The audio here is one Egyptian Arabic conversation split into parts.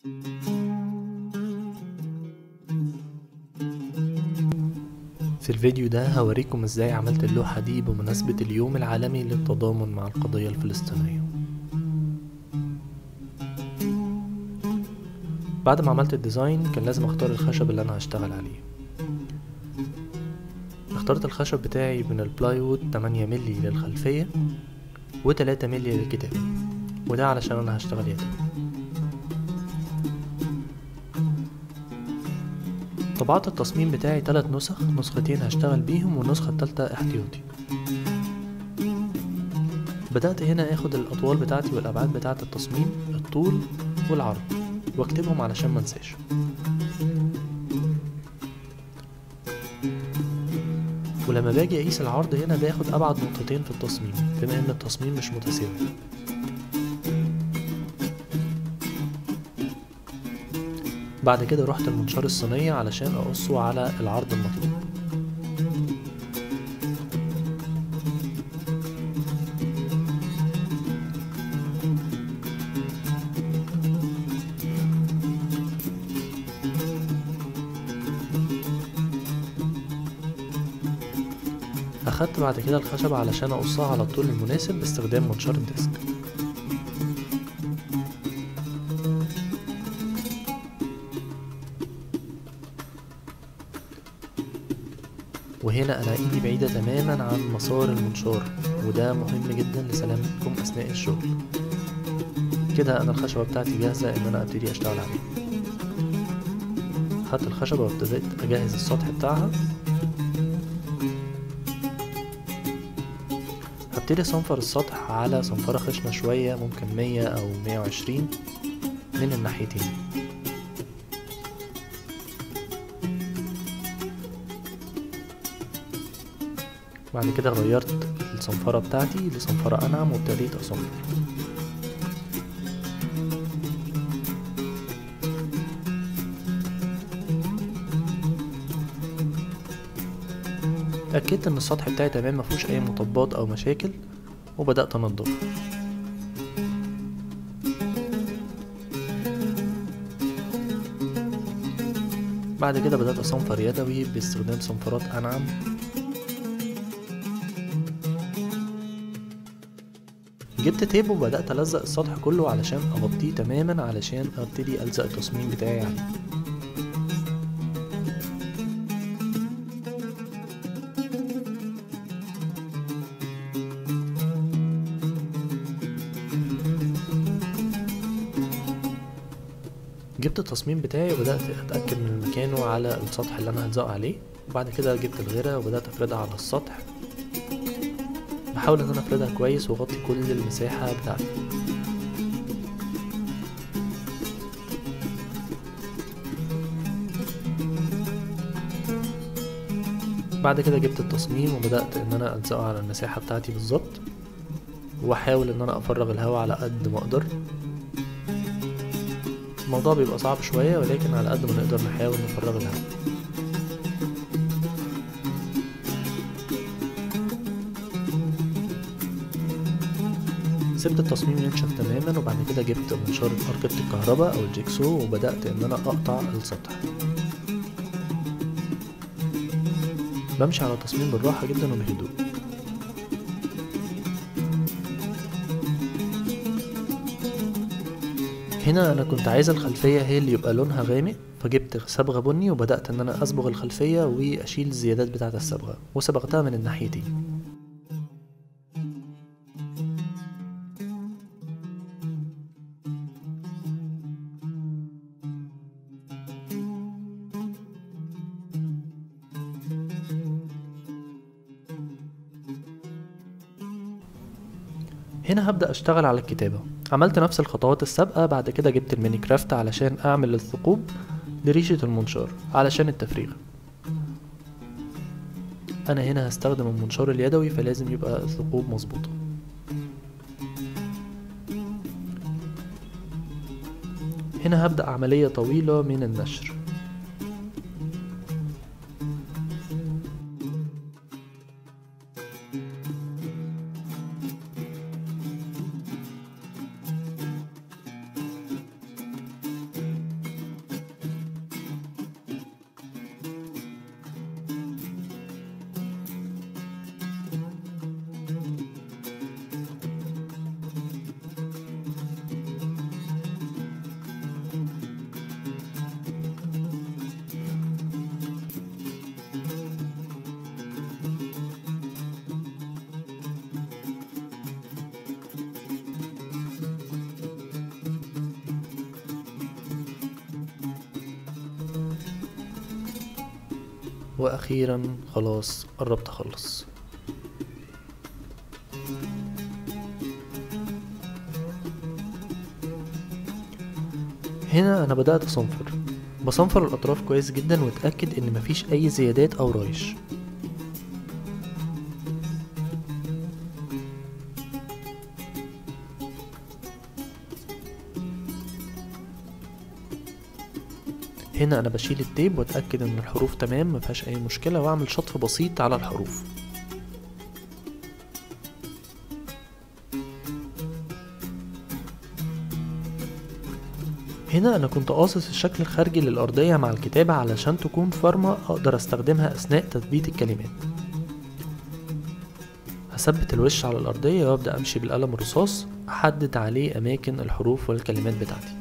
في الفيديو ده هوريكم ازاي عملت اللوحة دي بمناسبة اليوم العالمي للتضامن مع القضية الفلسطينية بعد ما عملت الديزاين كان لازم اختار الخشب اللي انا هشتغل عليه اخترت الخشب بتاعي من البلايوود 8 ملي للخلفية و3 ملي للكتابة وده علشان انا هشتغل يدوي طبعت التصميم بتاعي تلات نسخ نسختين هشتغل بيهم والنسخة التالتة احتياطي بدأت هنا اخد الأطوال بتاعتي والأبعاد بتاعة التصميم الطول والعرض واكتبهم علشان منساش ولما باجي اقيس العرض هنا باخد ابعد نقطتين في التصميم بما ان التصميم مش متساوي بعد كده رحت المنشار الصينية علشان اقصه على العرض المطلوب أخدت بعد كده الخشبة علشان أقصها على الطول المناسب باستخدام منشار الديسك وهنا أنا إيدي بعيدة تماما عن مسار المنشار وده مهم جدا لسلامتكم أثناء الشغل كده أنا الخشبة بتاعتي جاهزة إن أنا أبتدي أشتغل عليها خدت الخشبة وابتديت أجهز السطح بتاعها هبتدي اصنفر السطح على صنفرة خشنة شوية ممكن مية أو مية وعشرين من الناحيتين بعد كده غيرت الصنفرة بتاعتي لصنفرة أنعم وابتديت أصنفر اتأكدت ان السطح بتاعي تمام مفيهوش اي مطبات او مشاكل وبدأت انضفه بعد كده بدأت اصنفر يدوي باستخدام صنفرات انعم جبت تيب وبدأت ألزق السطح كله علشان أغطيه تماما علشان أبتدي ألزق التصميم بتاعي عليه جبت التصميم بتاعي وبدأت أتأكد من مكانه على السطح اللي أنا هلزقه عليه وبعد كده جبت الغيرة وبدأت أفردها على السطح بحاول إن أنا أفردها كويس وأغطي كل المساحة بتاعتي بعد كده جبت التصميم وبدأت إن أنا ألزقه على المساحة بتاعتي بالظبط وأحاول إن أنا أفرغ الهواء على قد ما أقدر الموضوع بيبقى صعب شوية ولكن على قد ما نقدر نحاول نفرغ الهواء سبت التصميم ينشف تماما وبعد كده جبت منشار أركبة الكهرباء أو الجيكسو وبدأت إن أنا أقطع السطح بمشي على التصميم بالراحة جدا وبهدوء هنا انا كنت عايز الخلفيه هي اللي يبقى لونها غامق فجبت صبغه بني وبدات ان انا اصبغ الخلفيه واشيل الزيادات بتاعه الصبغه وصبغتها من الناحيتين هنا هبدأ أشتغل على الكتابة عملت نفس الخطوات السابقة بعد كده جبت الميني كرافت علشان أعمل الثقوب لريشة المنشار علشان التفريغ أنا هنا هستخدم المنشار اليدوي فلازم يبقى الثقوب مظبوطة هنا هبدأ عملية طويلة من النشر واخيرا خلاص قربت اخلص هنا انا بدأت اصنفر بصنفر الاطراف كويس جدا واتأكد ان مفيش اي زيادات او رايش هنا انا بشيل التيب واتأكد ان الحروف تمام مفيهاش اي مشكلة واعمل شطف بسيط على الحروف هنا انا كنت قاصص الشكل الخارجي للارضية مع الكتابة علشان تكون فارمة اقدر استخدمها اثناء تثبيت الكلمات هثبت الوش على الارضية وابدأ امشي بالقلم الرصاص احدد عليه اماكن الحروف والكلمات بتاعتي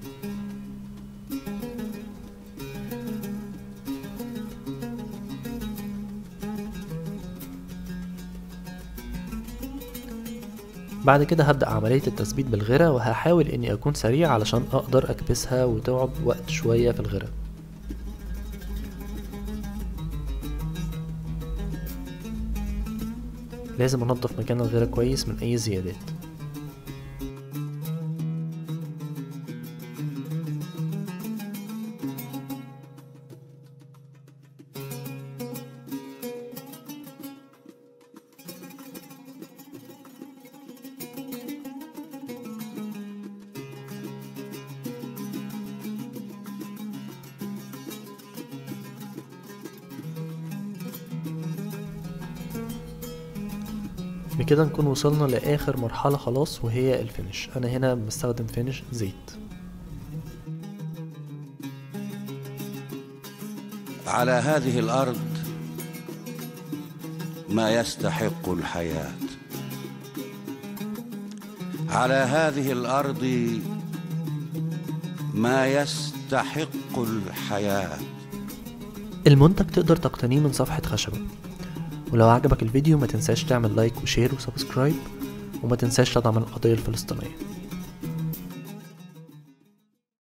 بعد كده هبدأ عملية التثبيت بالغرة وهحاول اني اكون سريع علشان اقدر اكبسها وتقعد وقت شوية في الغرة لازم انضف مكان الغرة كويس من اي زيادات بكده نكون وصلنا لاخر مرحلة خلاص وهي الفينش انا هنا بستخدم فينش زيت على هذه الارض ما يستحق الحياه على هذه الارض ما يستحق الحياه المنتج تقدر تقتنيه من صفحة خشبة ولو عجبك الفيديو ما تنساش تعمل لايك وشير وسبسكرايب وما تنساش تدعم القضية الفلسطينية